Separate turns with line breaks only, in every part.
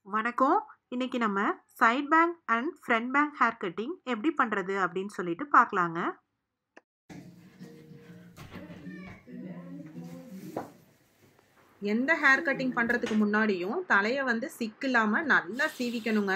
வணக்கம். இன்னைக்கு நம்ம side bank and front bank hair cutting எப்படி பண்றது அப்படின்னு சொல்லிட்டு பார்க்கலாங்க.
எந்த ஹேர் கட்டிங் பண்றதுக்கு முன்னாடியும் தலைய வந்து சிக்கு இல்லாம நல்லா சீவிக்கணுங்க.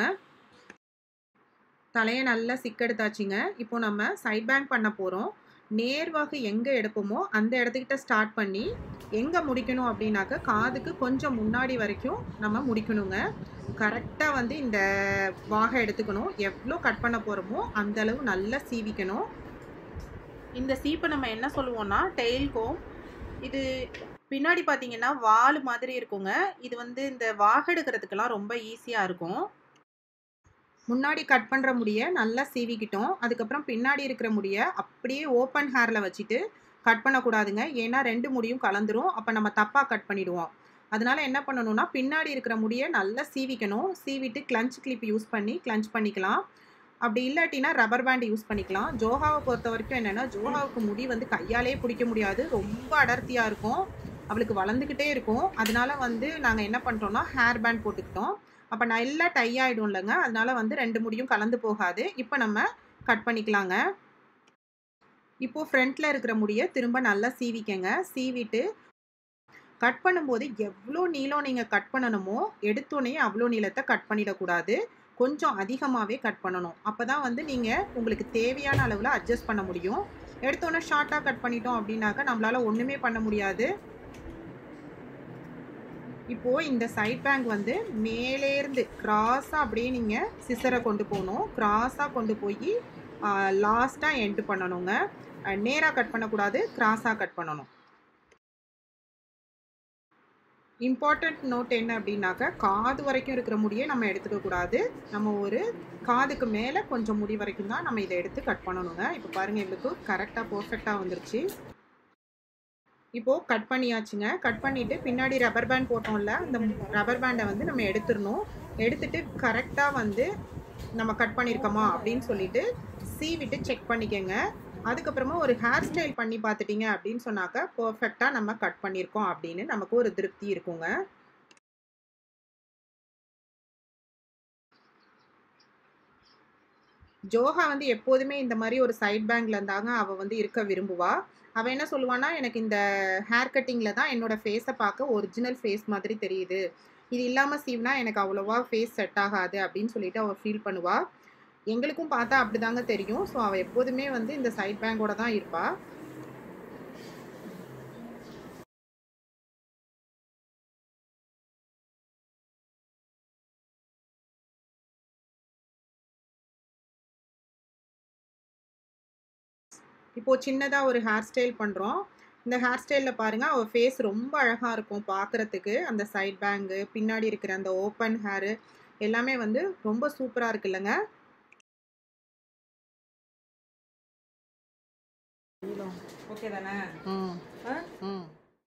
தலைய நல்லா சிக்கெடுத்தாச்சுங்க. இப்போ நம்ம சைட் பேங்க் பண்ண போறோம். நேர்வாகு எங்க எடுப்போமோ அந்த இடத்துக்கிட்ட ஸ்டார்ட் பண்ணி எங்க முடிக்கணும் அப்படின்னாக்க காதுக்கு கொஞ்சம் முன்னாடி வரைக்கும் நம்ம முடிக்கணுங்க. கரெக்ட்டா வந்து இந்த வாக எடுத்துக்கணும். எவ்வளோ கட் பண்ண போறோமோ அந்த அளவு நல்லா சீவிக்கணும். இந்த சீப்ப நம்ம என்ன சொல்லுவோம்னா டெயில் கோம். இது பின்னாடி பார்த்தீங்கன்னா வால் மாதிரி இருக்குங்க. இது வந்து இந்த வாக எடுக்கிறதுக்கெல்லாம் ரொம்ப ஈஸியா இருக்கும். முன்னாடி கட் பண்ற முடிய நல்லா சீவிக்கிட்டோம். அதுக்கப்புறம் பின்னாடி இருக்கிற முடிய அப்படியே ஓப்பன் ஹேர்ல வச்சுட்டு கட் பண்ணக்கூடாதுங்க. ஏன்னா 2 முடியும் கலந்துரும். அப்ப நம்ம தப்பா கட் பண்ணிடுவோம். அதனால என்ன பண்ணணும்னா பின்னாடி இருக்கிற முடிய நல்லா சீவிக்கணும். சீவிட்டு கிளட்ச் கிளிப் யூஸ் பண்ணி கிளட்ச் பண்ணிக்கலாம். அப்படி இல்லாட்டினா ரப்பர் பேண்ட் யூஸ் பண்ணிக்கலாம். ஜோஹாவ பொறுத்தவரைக்கும் என்னன்னா, ஜோஹாவுக்கு முடி வந்து கையாலேயே பிடிக்க முடியாது. ரொம்ப அடர்த்தியா இருக்கும். அவளுக்கு வளர்ந்துக்கிட்டே இருக்கும். அதனால வந்து நாங்க என்ன பண்ட்டோம்னா, ஹேர் பேண்ட் போட்டுக்கிட்டோம். அப்ப நல்லா டை ஆயிடும்லங்க. அதனால வந்து 2 முடியும் கலந்து போகாது. இப்ப நம்ம கட் பண்ணிக்கலாங்க. இப்போ ஃப்ரண்ட்ல இருக்கிற முடிய திரும்ப நல்லா சீவிக்கங்க. சீவிட்டு கட் பண்ணும்போது எவ்வளோ நீளம் நீங்க கட் பண்ணணுமோ, எடுத்தோனே அவ்வளோ நீளத்த கட் பண்ணிடக்கூடாது. கொஞ்சம் அதிகமாவே கட் பண்ணணும். அப்பதான் வந்து நீங்க உங்களுக்கு தேவையான அளவுல அட்ஜஸ்ட் பண்ண முடியும். எடுத்தோனே ஷார்ட்டா கட் பண்ணிட்டோம் அப்படின்னாக்க நம்மளால ஒண்ணுமே பண்ண முடியாது. இப்போ இந்த சைட் பேங்க் வந்து மேலேருந்து கிராஸா அப்படியே நீங்க சிசர கொண்டு போணும். கிராஸா கொண்டு போயி அ லாஸ்ட்டா எண்ட் பண்ணணுங்க. அ நேரா கட் பண்ணக்கூடாது. கிராஸா கட் பண்ணணும். இம்பார்ட்டன்ட் நோட் என்ன அப்படின்னாக்க, காது வரைக்கும் இருக்கிற முடிய நம்ம எடுத்துக்க கூடாது. நம்ம ஒரு காதுக்கு மேல கொஞ்சம் முடி வரைக்கும் தான் நம்ம இத எடுத்து கட் பண்ணணுங்க. இப்ப பாருங்க இவளுக்கு கரெக்ட்டா பெர்ஃபெக்ட்டா வந்துருச்சு. இப்போ கட் பண்ணியாச்சுங்க. கட் பண்ணிட்டு பின்னாடி ரப்பர் பேண்ட் போட்டோம்ல, அந்த ரப்பர் பேண்ட வந்து நம்ம எடுத்துறணும். எடுத்துட்டு கரெக்ட்டா வந்து நம்ம கட் பண்ணியிருக்கோமா அப்படின்னு சொல்லிட்டு சீவிட்டு செக் பண்ணிக்கங்க. அதுக்கப்புறமா ஒரு ஹேர் ஸ்டைல் பண்ணி பார்த்துட்டீங்க அப்படின்னு சொன்னாக்க, பெர்ஃபெக்ட்டா நம்ம கட் பண்ணியிருக்கோம் அப்படின்னு நமக்கு ஒரு திருப்தி இருக்குங்க. ஜோஹா வந்து எப்போதுமே இந்த மாரி ஒரு சைட் பேங்க்ல தாங்க அவ வந்து இருக்க விரும்புவா. அவ என்ன சொல்லுவான்னா, எனக்கு இந்த ஹேர் கட்டிங்ல தான் என்னோட ஃபேஸ பார்க்க ஒரிஜினல் ஃபேஸ் மாதிரி தெரியுது. இது இல்லாம சீவுனா எனக்கு அவ்வளவா ஃபேஸ் செட் ஆகாது அப்படின்னு சொல்லிட்டு அவ ஃபீல் பண்ணுவா. எங்களுக்கும் பார்த்தா அப்படிதாங்க தெரியும். ஸோ அவ எப்போதுமே வந்து இந்த சைட் பேங்கோட தான் இருப்பா. இப்போ சின்னதா ஒரு ஹேர் ஸ்டைல் பண்றோம். இந்த ஹேர் ஸ்டைல்ல பாருங்க அவ ஃபேஸ் ரொம்ப அழகா இருக்கும் பார்க்கறதுக்கு. அந்த சைட் பேங்கு, பின்னாடி இருக்கிற அந்த ஓப்பன் ஹேரு எல்லாமே வந்து ரொம்ப சூப்பரா இருக்குல்லங்க. ஓகே தானே?
ம்.
ஆ?
ம்.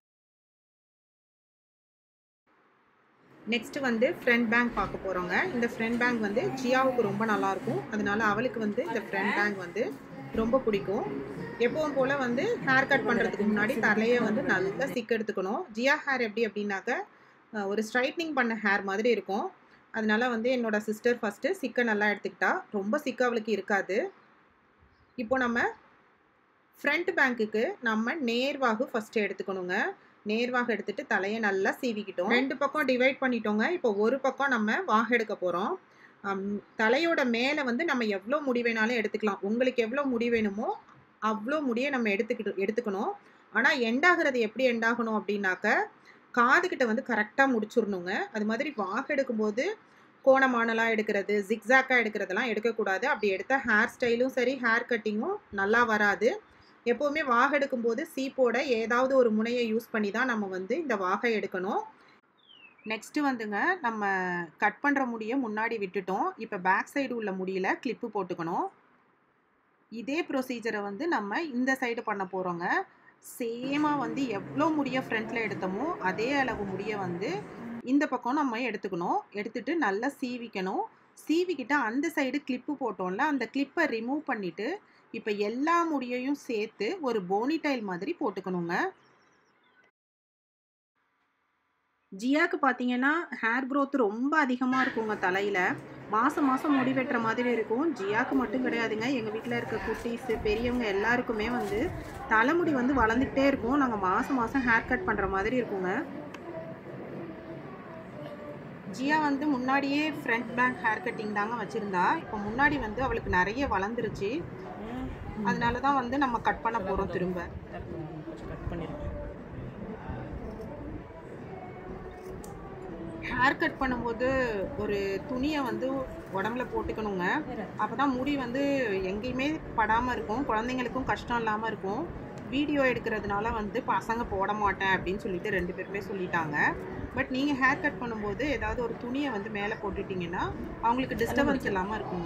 நெக்ஸ்ட் வந்து ஃப்ரண்ட் பேங்க் பார்க்க போறோங்க. இந்த ஃப்ரண்ட் பேங்க் வந்து ஜியாவுக்கு ரொம்ப நல்லாருக்கும். அதனால அவளுக்கு வந்து இந்த ஃப்ரண்ட் பேங்க் வந்து ரொம்ப பிடிக்கும். எப்பவும் போல வந்து ஹேர் கட் பண்றதுக்கு முன்னாடி தலைய வந்து நல்லா சிக்கு எடுத்துக்கணும். ஜியா ஹேர் எப்படி அப்படின்னாக்க, அ ஒரு ஸ்ட்ரைட்னிங் பண்ண ஹேர் மாதிரி இருக்கும். அதனால வந்து என்னோட சிஸ்டர் ஃபர்ஸ்ட்டு சிக்க நல்லா எடுத்துக்கிட்டா. ரொம்ப சிக்கு அவளுக்கு இருக்காது. இப்போ நம்ம ஃப்ரண்ட் பேங்க்குக்கு நம்ம நேர்வாகு ஃபர்ஸ்ட்டு எடுத்துக்கணுங்க. நேர்வாகு எடுத்துட்டு தலைய நல்லா சீவிக்கிட்டோம். 2 பக்கம் டிவைட் பண்ணிட்டோங்க. இப்போ ஒரு பக்கம் நம்ம வாகு எடுக்க போறோம். அம் தலையோட மேல வந்து நம்ம எவ்வளோ முடி வேணாலும் எடுத்துக்கலாம். உங்களுக்கு எவ்வளோ முடி வேணுமோ, அவ்வளோ முடிய நம்ம எடுத்துக்கிட்டு எடுத்துக்கணும். ஆனா எண்ட் ஆகுறது எப்படி எண்ட் ஆகணும் அப்படின்னாக்க, காதுகிட்ட வந்து கரெக்ட்டா முடிச்சிரணுங்க. அது மாதிரி வாகு எடுக்கும்போது கோணமானலா எடுக்கிறது, ஜிக்ஸாக்கா எடுக்கிறதெல்லாம் எடுக்கக்கூடாது. அப்படி எடுத்தா ஹேர் ஸ்டைலும் சரி, ஹேர் கட்டிங்கும் நல்லா வராது. எப்பவுமே வாகு எடுக்கும்போது சீப்போட ஏதாவது ஒரு முனைய யூஸ் பண்ணி தான் நம்ம வந்து இந்த வாக எடுக்கணும். நெக்ஸ்ட் வந்துங்க நம்ம கட் பண்ற முடிய முன்னாடி விட்டுட்டோம். இப்ப பேக் சைடு உள்ள முடியில கிளிப்பு போட்டுக்கணும். இதே ப்ரொசீஜர வந்து நம்ம இந்த சைடு பண்ண போறோங்க. சேமா வந்து எவ்வளோ முடிய ஃப்ரண்ட்ல எடுத்தோமோ, அதே அளவு முடிய வந்து இந்த பக்கம் நம்ம எடுத்துக்கணும். எடுத்துட்டு நல்லா சீவிக்கணும். சீவிக்கிட்டு அந்த சைடு கிளிப்பு போட்டோம்ல, அந்த கிளிப்ப ரிமூவ் பண்ணிட்டு, இப்ப எல்லா முடியையும் சேர்த்து ஒரு போனி டெயில் மாதிரி போட்டுக்கணுங்க. ஜியாக்கு பார்த்தீங்கன்னா ஹேர் growth ரொம்ப அதிகமாக இருக்குங்க தலையில் மாதம் மாதம் முடி வெட்டுற மாதிரி இருக்கும் ஜியாக்கு மட்டும் கிடையாதுங்க எங்கள் வீட்டில் இருக்க குட்டீஸு பெரியவங்க எல்லாருக்குமே வந்து தலைமுடி வந்து வளர்ந்துக்கிட்டே இருக்கும் நாங்கள் மாதம் மாதம் ஹேர் கட் பண்ணுற மாதிரி இருக்குங்க ஜியா வந்து முன்னாடியே ஃப்ரண்ட் பேங்க் ஹேர் கட்டிங் தாங்க வச்சுருந்தா இப்போ முன்னாடி வந்து அவளுக்கு நிறைய வளர்ந்துருச்சு அதனால தான் வந்து நம்ம கட் பண்ண போகிறோம் திரும்ப
கட் பண்ணிருக்கேன்
ஹேர் கட் பண்ணும்போது ஒரு துணியை வந்து உடம்புல போட்டுக்கணுங்க அப்போ தான் முடி வந்து எங்கேயுமே படாமல் இருக்கும் குழந்தைங்களுக்கும் கஷ்டம் இல்லாமல் இருக்கும் வீடியோ எடுக்கிறதுனால வந்து பசங்க போட மாட்டேன் அப்படின்னு சொல்லிட்டு ரெண்டு பேருமே சொல்லிட்டாங்க பட் நீங்கள் ஹேர் கட் பண்ணும்போது ஏதாவது ஒரு துணியை வந்து மேலே போட்டுட்டிங்கன்னா அவங்களுக்கு டிஸ்டர்பன்ஸ் இல்லாமல் இருக்குங்க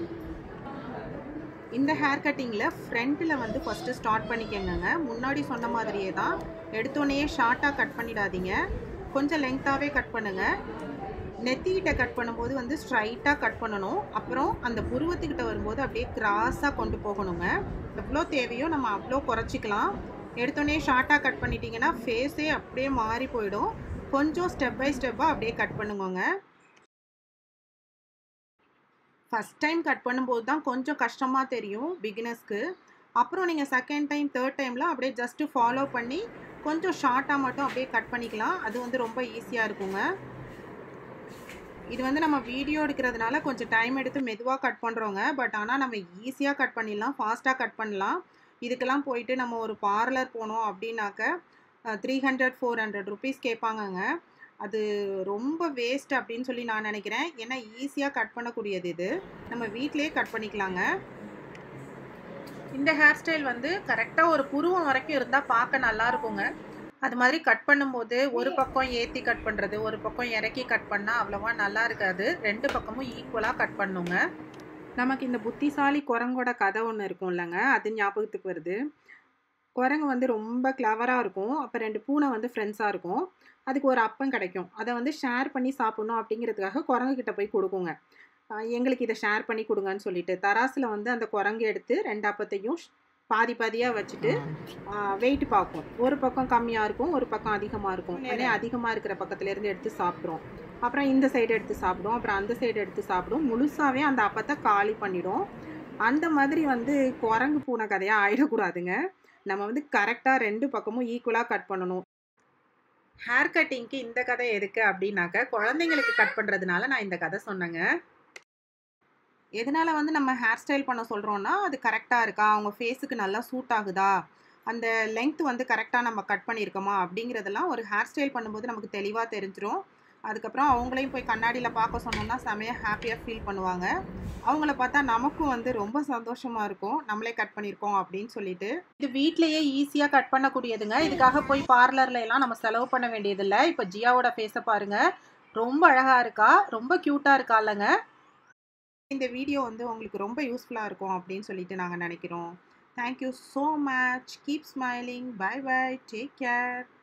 இந்த ஹேர் கட்டிங்கில் ஃப்ரண்ட்டில் வந்து ஃபஸ்ட்டு ஸ்டார்ட் பண்ணிக்கங்கங்க முன்னாடி சொன்ன மாதிரியே தான் எடுத்தோடனே ஷார்ட்டாக கட் பண்ணிடாதீங்க கொஞ்சம் லெங்க்த்தாகவே கட் பண்ணுங்கள் நெத்திக்கிட்ட கட் பண்ணும்போது வந்து ஸ்ட்ரைட்டாக கட் பண்ணணும் அப்புறம் அந்த புருவத்துக்கிட்ட வரும்போது அப்படியே கிராஸாக கொண்டு போகணுங்க எவ்வளோ தேவையோ நம்ம அவ்வளோ குறைச்சிக்கலாம் எடுத்தோடனே ஷார்ட்டாக கட் பண்ணிட்டீங்கன்னா ஃபேஸே அப்படியே மாறி போயிடும் கொஞ்சம் ஸ்டெப் பை ஸ்டெப்பாக அப்படியே கட் பண்ணுங்கோங்க ஃபஸ்ட் டைம் கட் பண்ணும்போது தான் கொஞ்சம் கஷ்டமாக தெரியும் பிகினர்ஸ்க்கு அப்புறம் நீங்கள் செகண்ட் டைம் தேர்ட் டைமில் அப்படியே ஜஸ்ட்டு ஃபாலோ பண்ணி கொஞ்சம் ஷார்ட்டாக மட்டும் அப்படியே கட் பண்ணிக்கலாம் அது வந்து ரொம்ப ஈஸியாக இருக்குங்க இது வந்து நம்ம வீடியோ எடுக்கிறதுனால கொஞ்சம் டைம் எடுத்து மெதுவாக கட் பண்ணுறோங்க பட் ஆனால் நம்ம ஈஸியாக கட் பண்ணிடலாம் ஃபாஸ்ட்டாக கட் பண்ணலாம் இதுக்கெல்லாம் போயிட்டு நம்ம ஒரு பார்லர் போனோம் அப்படின்னாக்க three hundred four hundred rupees கேட்பாங்கங்க அது ரொம்ப வேஸ்ட் அப்படின்னு சொல்லி நான் நினைக்கிறேன் ஏன்னா ஈஸியாக கட் பண்ணக்கூடியது இது நம்ம வீட்டிலேயே கட் பண்ணிக்கலாங்க இந்த ஹேர் ஸ்டைல் வந்து கரெக்டாக ஒரு புருவம் வரைக்கும் இருந்தால் பார்க்க நல்லா இருக்குங்க அது மாதிரி கட் பண்ணும்போது ஒரு பக்கம் ஏற்றி கட் பண்ணுறது ஒரு பக்கம் இறக்கி கட் பண்ணால் அவ்வளோவா நல்லா இருக்காது ரெண்டு பக்கமும் ஈக்குவலாக கட் பண்ணுங்க நமக்கு இந்த புத்திசாலி குரங்கோட கதை ஒன்று இருக்கும் இல்லைங்க அது ஞாபகத்துக்கு வருது குரங்கு வந்து ரொம்ப கிளவராக இருக்கும் அப்போ ரெண்டு பூனை வந்து ஃப்ரெண்ட்ஸாக இருக்கும் அதுக்கு ஒரு அப்பம் கிடைக்கும் அதை வந்து ஷேர் பண்ணி சாப்பிட்ணும் அப்படிங்கிறதுக்காக குரங்கு கிட்ட போய் கொடுக்குங்க ஆஹ் எங்களுக்கு இதை ஷேர் பண்ணி கொடுங்கன்னு சொல்லிட்டு தராசில் வந்து அந்த குரங்கு எடுத்து ரெண்டு அப்பத்தையும் பாதி பாதியாக வச்சுட்டு வெயிட் பார்க்கும் ஒரு பக்கம் கம்மியாக இருக்கும் ஒரு பக்கம் அதிகமாக இருக்கும் உடனே அதிகமாக இருக்கிற பக்கத்துலேருந்து எடுத்து சாப்பிட்றோம் அப்புறம் இந்த சைடு எடுத்து சாப்பிடும் அப்புறம் அந்த சைடு எடுத்து சாப்பிடும் முழுசாகவே அந்த அப்பத்தை காலி பண்ணிடும் அந்த மாதிரி வந்து குரங்கு பூனை கதையாக ஆயிடக்கூடாதுங்க நம்ம வந்து கரெக்டாக ரெண்டு பக்கமும் ஈக்குவலாக கட் பண்ணணும் ஹேர் கட்டிங்க்கு இந்த கதை எதுக்கு அப்படின்னாக்க குழந்தைங்களுக்கு கட் பண்ணுறதுனால நான் இந்த கதை சொன்னேங்க எதனால வந்து நம்ம ஹேர் ஸ்டைல் பண்ண சொல்கிறோன்னா அது கரெக்டாக இருக்கா அவங்க ஃபேஸுக்கு நல்லா சூட் ஆகுதா அந்த லெங்த் வந்து கரெக்டாக நம்ம கட் பண்ணியிருக்கோமா அப்படிங்கிறதெல்லாம் ஒரு ஹேர் ஸ்டைல் பண்ணும்போது நமக்கு தெளிவாக தெரிஞ்சிரும் அதுக்கப்புறம் அவங்களையும் போய் கண்ணாடியில் பார்க்க சொன்னோம்னா செமையாக ஹாப்பியாக ஃபீல் பண்ணுவாங்க அவங்கள பார்த்தா நமக்கும் வந்து ரொம்ப சந்தோஷமாக இருக்கும் நம்மளே கட் பண்ணியிருக்கோம் அப்படின்னு சொல்லிட்டு இது வீட்லேயே ஈஸியாக கட் பண்ணக்கூடியதுங்க இதுக்காக போய் பார்லர்ல எல்லாம் நம்ம செலவு பண்ண வேண்டியதில்லை இப்போ ஜியாவோட ஃபேஸை பாருங்க ரொம்ப அழகாக இருக்கா ரொம்ப க்யூட்டாக இருக்கா இல்லைங்க இந்த வீடியோ வந்து உங்களுக்கு ரொம்ப யூஸ்ஃபுல்லாக இருக்கும் அப்படின்னு சொல்லிட்டு நாங்கள் நினைக்கிறோம் thank you so much keep smiling bye bye take care